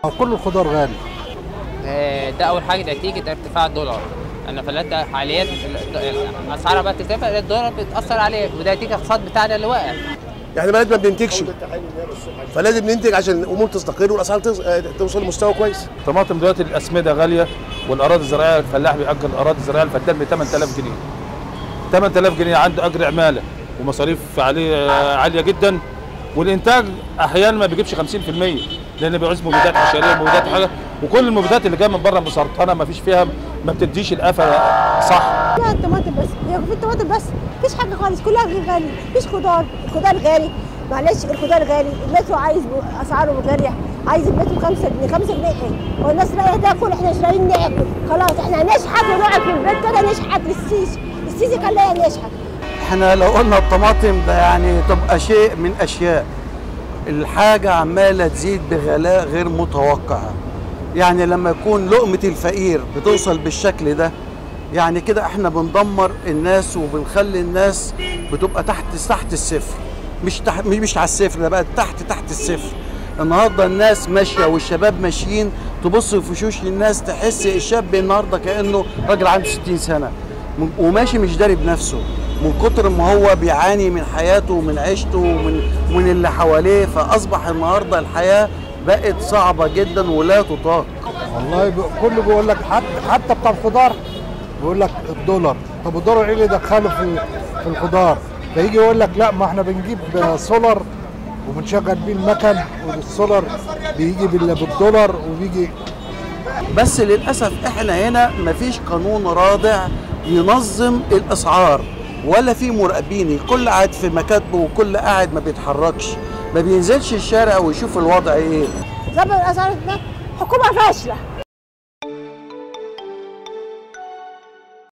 كل الخضار غالي آه، ده اول حاجه نتيجه ارتفاع الدولار ان فلات حاليا ال- اسعارها بقت ترتفع الدولار بتاثر عليه وده نتيجه الاقتصاد بتاعنا اللي واقع احنا بلد ما بننتجش فلازم ننتج عشان الامور تستقر والاسعار تص- آه، توصل لمستوى كويس طماطم دلوقتي الاسمده غاليه والاراضي الزراعيه الفلاح بيأجر الاراضي الزراعيه الفدان ب 8000 جنيه 8000 جنيه عنده اجر عماله ومصاريف عليه آه، عاليه جدا والانتاج احيانا ما بيجيبش 50% لان بيعوز مبيدات حشريه مبيدات حاجه وكل المبيدات اللي جايه من بره مسرطنه ما فيش فيها ما بتديش القفا صح لا الطماطم بس هي في الطماطم بس مفيش حاجه خالص كلها غالي مفيش خضار الخضار غالي معلش الخضار غالي المترو عايز ب- اسعاره غاليه عايز المترو 5 جنيه 5 جنيه ايه والناس رايحه تاكل احنا مش رايحين ناكل خلاص احنا هنشحت ونقعد في البيت كده نشحت للسيسي السيسي خلانا نشحت احنا لو قلنا الطماطم ده يعني تبقى شيء من اشياء الحاجة عمالة تزيد بغلاء غير متوقع يعني لما يكون لقمة الفقير بتوصل بالشكل ده يعني كده احنا بندمر الناس وبنخلي الناس بتبقى تحت تحت الصفر مش تحت مش على الصفر ده بقى تحت تحت الصفر النهارده الناس ماشيه والشباب ماشيين تبص في وشوش الناس تحس الشاب النهارده كانه راجل عنده 60 سنه م- وماشي مش داري بنفسه من كتر ما هو بيعاني من حياته ومن عيشته ومن من اللي حواليه فاصبح النهارده الحياه بقت صعبه جدا ولا تطاق والله ب- كله بيقول لك حتى حتى بتاع الخضار بيقول لك الدولار طب الدولار ايه اللي دخله في في الخضار فيجي يقول لك لا ما احنا بنجيب سولار وبنشغل بيه المكن والسولار بيجي بال- بالدولار وبيجي بس للاسف احنا هنا مفيش قانون رادع ينظم الاسعار ولا في مراقبين الكل قاعد في مكاتبه وكل قاعد ما بيتحركش ما بينزلش الشارع ويشوف الوضع ايه ظبط الاسعار ده حكومه فاشله